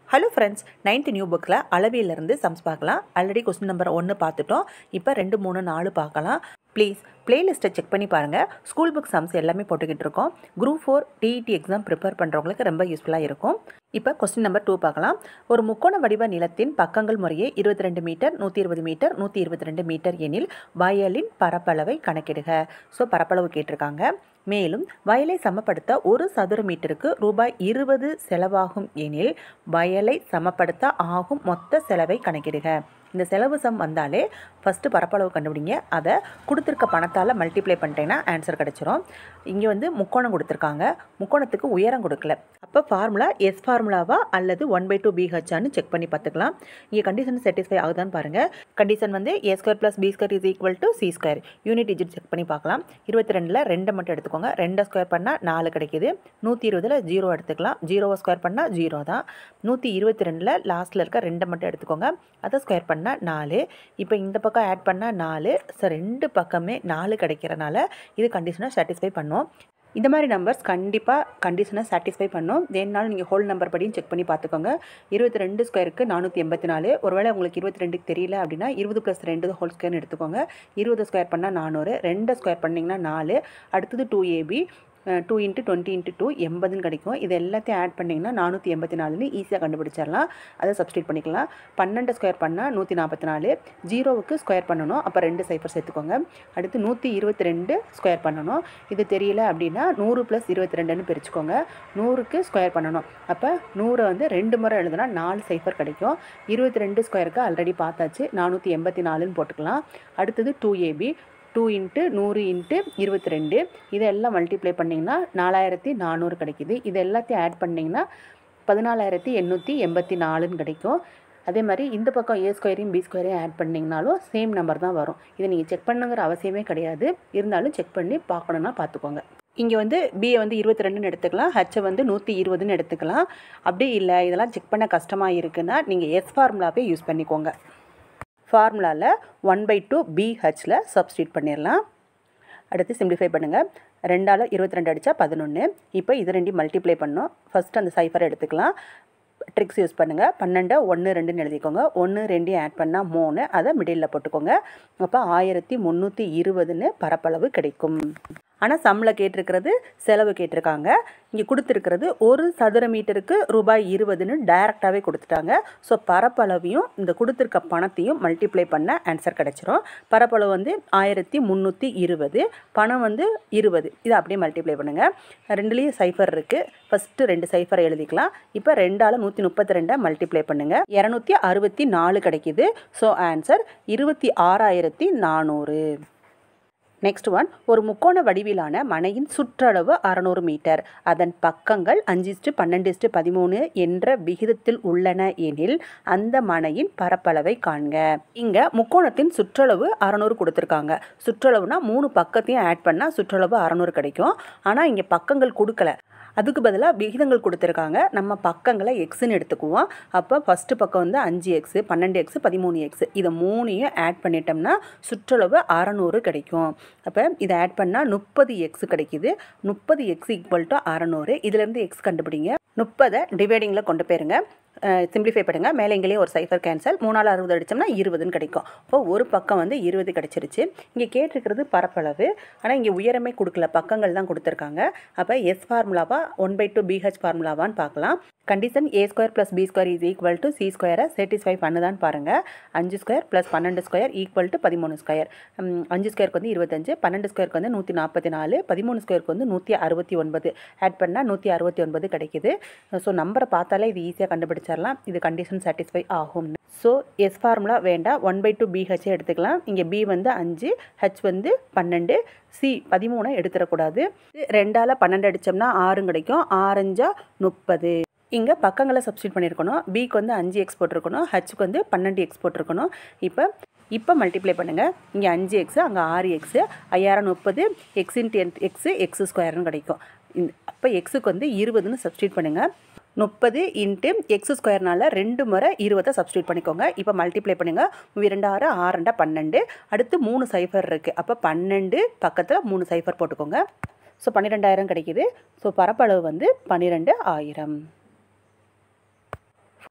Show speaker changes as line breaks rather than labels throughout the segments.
hello friends ninth new புக்கில் அளவியிலிருந்து sums பார்க்கலாம் ஆல்ரெடி கொஸ்டின் நம்பர் ஒன்று பார்த்துட்டோம் இப்போ ரெண்டு மூணு நாலு பார்க்கலாம் ப்ளீஸ் பிளேலிஸ்ட்டை செக் பண்ணி பாருங்கள் ஸ்கூல் புக் சம்ஸ் எல்லாமே போட்டுக்கிட்டு இருக்கோம் group four TET exam prepare பண்ணுறவங்களுக்கு ரொம்ப யூஸ்ஃபுல்லாக இருக்கும் இப்போ கொஸ்டின் நம்பர் டூ பார்க்கலாம் ஒரு முக்கோண வடிவ நிலத்தின் பக்கங்கள் முறையே இருபத்தி ரெண்டு மீட்டர் நூற்றி இருபது மீட்டர் நூற்றி இருபத்தி ரெண்டு மீட்டர் எனில் வயலின் பரப்பளவை கணக்கிடுக ஸோ பரப்பளவு கேட்டிருக்காங்க மேலும் வயலை சமப்படுத்த ஒரு சதுர மீட்டருக்கு ரூபாய் இருபது செலவாகும் எனில் வயலை சமப்படுத்த ஆகும் மொத்த செலவை கணக்கிடுக இந்த செலவு சம் வந்தாலே ஃபஸ்ட்டு பரப்பளவு கண்டுபிடிங்க அதை கொடுத்துருக்க பணத்தால் மல்டிப்ளை பண்ணிட்டீங்கன்னா ஆன்சர் கிடச்சிரும் இங்கே வந்து முக்கோணம் கொடுத்துருக்காங்க முக்கோணத்துக்கு உயரம் கொடுக்கல அப்போ ஃபார்முலா எஸ் ஃபார்முலாவா அல்லது ஒன் பை டூ பிஹெச்சான்னு செக் பண்ணி பார்த்துக்கலாம் இங்கே கண்டிஷன் சாட்டிஸ்ஃபை ஆகுதான்னு பாருங்கள் கண்டிஷன் வந்து A square plus B square is equal to C square unit digit check பண்ணி பார்க்கலாம் இருபத்தி ரெண்டில் ரெண்டை மட்டும் எடுத்துக்கோங்க ரெண்டை ஸ்கொயர் பண்ணால் நாலு கிடைக்குது நூற்றி இருபதில் ஜீரோ எடுத்துக்கலாம் ஜீரோவை ஸ்கொயர் பண்ணால் ஜீரோ தான் நூற்றி இருபத்தி ரெண்டில் லாஸ்ட்டில் இருக்க ரெண்டை மட்டும் எடுத்துக்கோங்க அதை ஸ்கொயர் பண்ணால் நாலு இப்போ இந்த பக்கம் ஆட் பண்ணால் நாலு ஸோ ரெண்டு பக்கமே நாலு கிடைக்கிறனால இது கண்டிஷனை சாட்டிஸ்ஃபை பண்ணும் இந்த மாதிரி நம்பர்ஸ் கண்டிப்பாக கண்டிஷனை சாட்டிஸ்ஃபை பண்ணும் வேணுனாலும் நீங்கள் ஹோல் நம்பர் படியும் செக் பண்ணி பார்த்துக்கோங்க இருபத்தி ரெண்டு ஸ்கொயருக்கு நானூற்றி எண்பத்தி நாலு ஒருவேளை உங்களுக்கு இருபத்தி ரெண்டுக்கு தெரியல அப்படின்னா இருபது ப்ளஸ் ரெண்டு ஹோல் ஸ்கொயர்னு எடுத்துக்கோங்க இருபது ஸ்கொயர் பண்ணால் நானூறு ரெண்டு ஸ்கொயர் பண்ணிங்கன்னா நாலு அடுத்தது two AB two into twenty into two எண்பதுன்னு கிடைக்கும் இது எல்லாத்தையும் ஆட் பண்ணிங்கன்னா நானூற்றி எண்பத்தி நாலுன்னு ஈஸியாக கண்டுபிடிச்சிடலாம் அதை சப்ஸ்டியூட் பண்ணிக்கலாம் பன்னெண்டு ஸ்கொயர் பண்ணால் நூற்றி நாற்பத்தி நாலு ஜீரோவுக்கு ஸ்கொயர் பண்ணணும் அப்போ ரெண்டு சைஃபர் சேர்த்துக்கோங்க அடுத்து நூற்றி இருபத்தி ரெண்டு ஸ்கொயர் பண்ணணும் இது தெரியல அப்படின்னா நூறு ப்ளஸ் இருபத்தி ரெண்டுன்னு பிரிச்சுக்கோங்க நூறுக்கு ஸ்கொயர் பண்ணணும் அப்போ நூறை வந்து ரெண்டு முறை எழுதுனா நாலு சைஃபர் கிடைக்கும் இருபத்தி ரெண்டு ஸ்கொயருக்கு ஆல்ரெடி பார்த்தாச்சு நானூற்றி எண்பத்தி நாலுன்னு போட்டுக்கலாம் அடுத்தது டூ ஏபி டூ இன்ட்டு நூறு இன்ட்டு இருபத்தி ரெண்டு இதெல்லாம் மல்டிப்ளை பண்ணிங்கன்னா நாலாயிரத்தி நானூறு கிடைக்கிது இது எல்லாத்தையும் ஆட் பண்ணிங்கன்னா பதினாலாயிரத்தி எண்ணூற்றி எண்பத்தி நாலுன்னு கிடைக்கும் அதே மாதிரி இந்த பக்கம் ஏ ஸ்கொயரையும் பி ஸ்கொயரையும் ஆட் பண்ணிங்கனாலும் சேம் நம்பர் தான் வரும் இதை நீங்கள் செக் பண்ணுங்கிற அவசியமே கிடையாது இருந்தாலும் செக் பண்ணி பார்க்கணுன்னா பார்த்துக்கோங்க இங்கே வந்து பிஏ வந்து இருபத்தி ரெண்டுன்னு எடுத்துக்கலாம் ஹெச்சை வந்து நூற்றி இருபதுன்னு எடுத்துக்கலாம் அப்படி இல்லை இதெல்லாம் செக் பண்ண கஷ்டமாக இருக்குன்னா நீங்கள் எஸ் ஃபார்முலாவே யூஸ் பண்ணிக்கோங்க ஃபார்முலாவில் ஒன் பை டூ பிஹெச்சில் சப்ஸ்டியூட் பண்ணிடலாம் அடுத்து சிம்பிளிஃபை பண்ணுங்கள் ரெண்டால் இருபத்தி ரெண்டு அடித்தா பதினொன்று இப்போ இது ரெண்டையும் மல்டிப்ளை பண்ணோம் ஃபஸ்ட்டு அந்த சைஃபரை எடுத்துக்கலாம் ட்ரிக்ஸ் யூஸ் பண்ணுங்கள் பன்னெண்டு ஒன்று ரெண்டுன்னு எழுதிக்கோங்க ஒன்று ரெண்டையும் ஆட் பண்ணால் மூணு அதை மிடில் போட்டுக்கோங்க அப்போ ஆயிரத்தி முந்நூற்றி இருபதுன்னு பரப்பளவு கிடைக்கும் ஆனால் சம்பளம் கேட்டிருக்கிறது செலவு கேட்டிருக்காங்க இங்கே கொடுத்துருக்கிறது ஒரு சதுர மீட்டருக்கு ரூபாய் இருபதுன்னு டைரெக்டாகவே கொடுத்துட்டாங்க ஸோ பரப்பளவையும் இந்த கொடுத்துருக்க பணத்தையும் மல்டிப்ளை பண்ண ஆன்சர் கிடச்சிரும் பரப்பளவு வந்து ஆயிரத்தி முந்நூற்றி இருபது பணம் வந்து இருபது இதை அப்படியே மல்டிப்ளை பண்ணுங்கள் ரெண்டுலேயும் சைஃபர் இருக்குது ஃபஸ்ட்டு ரெண்டு சைஃபரை எழுதிக்கலாம் இப்போ ரெண்டால் நூற்றி முப்பத்தி ரெண்டை மல்டிப்ளை பண்ணுங்கள் இரநூத்தி அறுபத்தி நாலு கிடைக்கிது ஸோ ஆன்சர் இருபத்தி ஆறாயிரத்தி நானூறு நெக்ஸ்ட் ஒன் ஒரு முக்கோண வடிவிலான மனையின் சுற்றளவு அறநூறு மீட்டர் அதன் பக்கங்கள் அஞ்சிஸ்டு பன்னெண்டிஸ்டு பதிமூணு என்ற விகிதத்தில் உள்ளன எனில் அந்த மனையின் பரப்பளவை காண்க இங்கே முக்கோணத்தின் சுற்றளவு அறநூறு கொடுத்துருக்காங்க சுற்றளவுனா மூணு பக்கத்தையும் ஆட் பண்ணால் சுற்றளவு அறநூறு கிடைக்கும் ஆனால் இங்கே பக்கங்கள் கொடுக்கல அதுக்கு பதிலாக விகிதங்கள் கொடுத்துருக்காங்க நம்ம பக்கங்களை எக்ஸ்ன்னு எடுத்துக்குவோம் அப்போ ஃபஸ்ட்டு பக்கம் வந்து அஞ்சு எக்ஸு பன்னெண்டு எக்ஸு பதிமூணு எக்ஸு இதை மூணையும் ஆட் பண்ணிட்டோம்னா சுற்றளவு அறநூறு கிடைக்கும் அப்போ இதை ஆட் பண்ணால் முப்பது எக்ஸ் கிடைக்கிது முப்பது எக்ஸ் ஈக்குவல் டு அறநூறு இதுலேருந்து எக்ஸ் கண்டுபிடிங்க முப்பதை டிவைடிங்கில் கொண்டு போயிருங்க சிம்பிளிஃபை பண்ணுங்கள் மேலே எங்கேயும் ஒரு சைஃபர் கேன்சல் மூணால் அறுபது அடித்தோம்னா இருபதுன்னு கிடைக்கும் இப்போ ஒரு பக்கம் வந்து இருபது கிடச்சிருச்சு இங்கே கேட்டிருக்கிறது பரப்பளவு ஆனால் இங்கே உயரமே கொடுக்கல பக்கங்கள் தான் கொடுத்துருக்காங்க அப்போ எஸ் ஃபார்முலாவா ஒன் பை டூ பிஹெச் ஃபார்முலாவான்னு பார்க்கலாம் condition A square plus B square is equal to C ஸ்கொயரை சாட்டிஸ்ஃபை பண்ணுதான்னு பாருங்கள் அஞ்சு ஸ்கொயர் ப்ளஸ் பன்னெண்டு ஸ்கொயர் ஈக்குவல் டு பதிமூணு ஸ்கொயர் அஞ்சு ஸ்கொயருக்கு வந்து இருபத்தஞ்சு பன்னெண்டு ஸ்கொயருக்கு வந்து நூற்றி நாற்பத்தி நாலு பதிமூணு ஸ்கொயருக்கு வந்து நூற்றி அறுபத்தி ஒன்பது ஆட் பண்ணால் நூற்றி அறுபத்தி ஒன்பது கிடைக்குது ஸோ நம்பரை பார்த்தாலே இது ஈஸியாக கண்டுபிடிச்சிடலாம் இது கண்டிஷன் சாட்டிஸ்ஃபை ஆகும் ஸோ எஸ் ஃபார்முலா வேண்டாம் ஒன் பை டூ பிஹெச்சே எடுத்துக்கலாம் இங்கே பி வந்து அஞ்சு ஹெச் வந்து பன்னெண்டு சி பதிமூணை எடுத்துடக்கூடாது ரெண்டால் பன்னெண்டு அடித்தோம்னா ஆறு கிடைக்கும் ஆரஞ்சா முப்பது இங்கே பக்கங்களை சப்ஸ்டியூட் பண்ணியிருக்கணும் பிக்கு வந்து அஞ்சு எக்ஸ் போட்டிருக்கணும் ஹச்சுக்கு வந்து பன்னெண்டு எக்ஸ் போட்டிருக்கணும் இப்போ இப்போ மல்டிப்ளை பண்ணுங்கள் இங்கே அஞ்சு எக்ஸு அங்கே ஆறு எக்ஸு ஐயாயிரம் முப்பது எக்ஸ் இன்ட்டு எக்ஸு எக்ஸ் ஸ்கொயர்னு கிடைக்கும் அப்போ எக்ஸுக்கு வந்து இருபதுன்னு சப்ஸ்டியூட் பண்ணுங்கள் முப்பது இன்ட்டு எக்ஸ் ஸ்கொயர்னால ரெண்டு முறை இருபதை சப்ஸ்டியூட் பண்ணிக்கோங்க இப்போ மல்டிப்ளை பண்ணுங்கள் இரண்டு ஆறு ஆறு ரெண்டா பன்னெண்டு அடுத்து மூணு சைஃபர் இருக்குது அப்போ பன்னெண்டு பக்கத்தில் மூணு சைஃபர் போட்டுக்கோங்க ஸோ பன்னிரெண்டாயிரம் கிடைக்கிது ஸோ பரப்பளவு வந்து பன்னிரெண்டு ஆயிரம்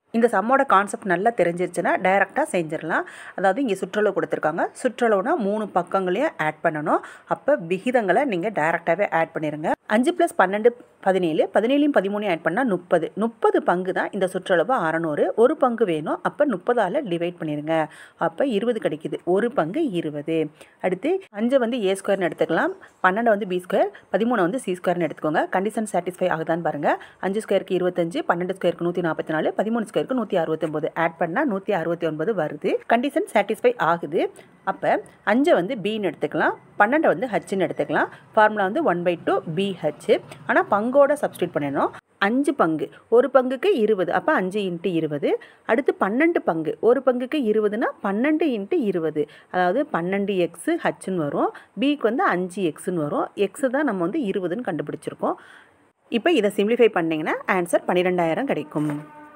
இந்த சம்மோட கான்செப்ட் நல்லா தெரிஞ்சிருச்சுன்னா டைரெக்டாக செஞ்சிடலாம் அதாவது இங்கே சுற்றளவு கொடுத்துருக்காங்க சுற்றளவுனா மூணு பக்கங்களையும் ஆட் பண்ணணும் அப்போ விகிதங்களை நீங்கள் டைரெக்டாகவே ஆட் பண்ணிடுங்க அஞ்சு ப்ளஸ் பன்னெண்டு பதினேழு பதினேழையும் பதிமூணையும் ஆட் பண்ணால் முப்பது முப்பது பங்கு தான் இந்த சுற்றளவு அறநூறு ஒரு பங்கு வேணும் அப்போ முப்பதால் டிவைட் பண்ணிடுங்க அப்போ இருபது கிடைக்குது ஒரு பங்கு இருபது அடுத்து அஞ்சை வந்து ஏ ஸ்கொயர்னு எடுத்துக்கலாம் பன்னெண்டு வந்து பி ஸ்கொயர் பதிமூணு வந்து சி ஸ்கொயர்னு எடுத்துக்கோங்க கண்டிஷன் சாட்டிஸ்ஃபை ஆகுதான்னு பாருங்கள் அஞ்சு ஸ்கொயருக்கு இருபத்தஞ்சு பன்னெண்டு ஸ்கொயருக்கு நூற்றி நாற்பத்தி நாலு பதிமூணு ஸ்கொயருக்கு நூற்றி அறுபத்தொம்போது ஆட் பண்ணால் நூற்றி அறுபத்தி ஒன்பது வருது கண்டிஷன் சாட்டிஸ்ஃபை ஆகுது அப்போ அஞ்சை வந்து பின்னு எடுத்துக்கலாம் பன்னெண்டை வந்து ஹச்னு எடுத்துக்கலாம் ஃபார்முலா வந்து ஒன் பை டூ பிஹெச் ஆனால் பங்கோட சப்ஸ்டியூட் பண்ணிடணும் அஞ்சு பங்கு ஒரு பங்குக்கு இருபது அப்போ அஞ்சு இன்ட்டு இருபது அடுத்து பன்னெண்டு பங்கு ஒரு பங்குக்கு இருபதுனா பன்னெண்டு இன்ட்டு இருபது அதாவது பன்னெண்டு எக்ஸு ஹச்னு வரும் பிக்கு வந்து அஞ்சு எக்ஸுன்னு வரும் எக்ஸு தான் நம்ம வந்து இருபதுன்னு கண்டுபிடிச்சிருக்கோம் இப்போ இதை சிம்ப்ளிஃபை பண்ணிங்கன்னா ஆன்சர் பன்னிரெண்டாயிரம் கிடைக்கும்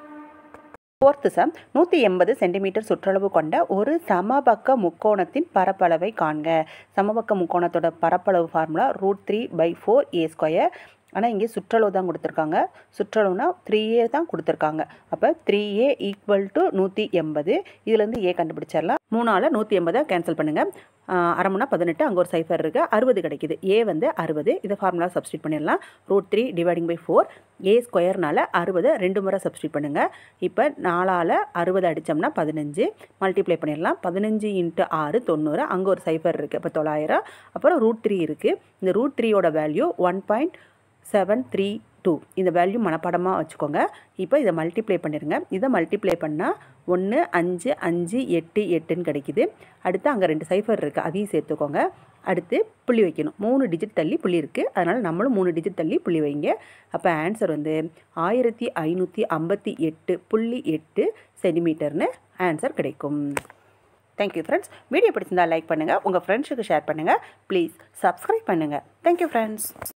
ஃபோர்த்து சம் நூற்றி எண்பது சென்டிமீட்டர் சுற்றளவு கொண்ட ஒரு சமபக்க முக்கோணத்தின் பரப்பளவை காண்க சமபக்க முக்கோணத்தோட பரப்பளவு formula root three by four A square ஆனால் இங்கே சுற்றளவு தான் கொடுத்துருக்காங்க சுற்றளவுனா த்ரீ ஏ தான் கொடுத்துருக்காங்க அப்போ த்ரீ ஏ ஈக்குவல் டு நூற்றி எண்பது இதுலேருந்து ஏ கண்டுபிடிச்சிடலாம் மூணால் நூற்றி எண்பதை கேன்சல் பண்ணுங்கள் அரைமுன்னா பதினெட்டு அங்கே ஒரு சைஃபர் இருக்குது அறுபது கிடைக்குது ஏ வந்து அறுபது இதை ஃபார்முலா சப்ஸ்டியூட் பண்ணிடலாம் root three dividing by four A ஸ்கொயர்னால அறுபது ரெண்டு முறை சப்ஸ்டியூட் பண்ணுங்கள் இப்போ நாலால் அறுபது அடித்தோம்னா பதினஞ்சு மல்டிப்ளை பண்ணிடலாம் பதினஞ்சு இன்ட்டு ஆறு தொண்ணூறு அங்கே ஒரு சைஃபர் இருக்குது இப்போ தொள்ளாயிரம் அப்புறம் ரூட் த்ரீ இருக்குது இந்த ரூட் த்ரீயோட value one point seven three two இந்த வேல்யூ மனப்பாடமாக வச்சுக்கோங்க இப்போ இதை மல்டிப்ளை பண்ணிடுங்க இதை மல்டிப்ளை பண்ணால் ஒன்று அஞ்சு அஞ்சு எட்டு எட்டுன்னு கிடைக்குது அடுத்து அங்கே ரெண்டு சைஃபர் இருக்குது அதையும் சேர்த்துக்கோங்க அடுத்து புள்ளி வைக்கணும் மூணு டிஜிட் தள்ளி புள்ளி இருக்குது அதனால் நம்மளும் மூணு டிஜிட் தள்ளி புள்ளி வைங்க அப்போ ஆன்சர் வந்து ஆயிரத்தி ஐநூற்றி ஐம்பத்தி எட்டு புள்ளி எட்டு சென்டிமீட்டர்னு ஆன்சர் கிடைக்கும் தேங்க்யூ ஃப்ரெண்ட்ஸ் வீடியோ பிடிச்சிருந்தா லைக் பண்ணுங்கள் உங்கள் ஃப்ரெண்ட்ஸுக்கு ஷேர் பண்ணுங்கள் ப்ளீஸ் சப்ஸ்கிரைப் பண்ணுங்கள் தேங்க்யூ ஃப்ரெண்ட்ஸ்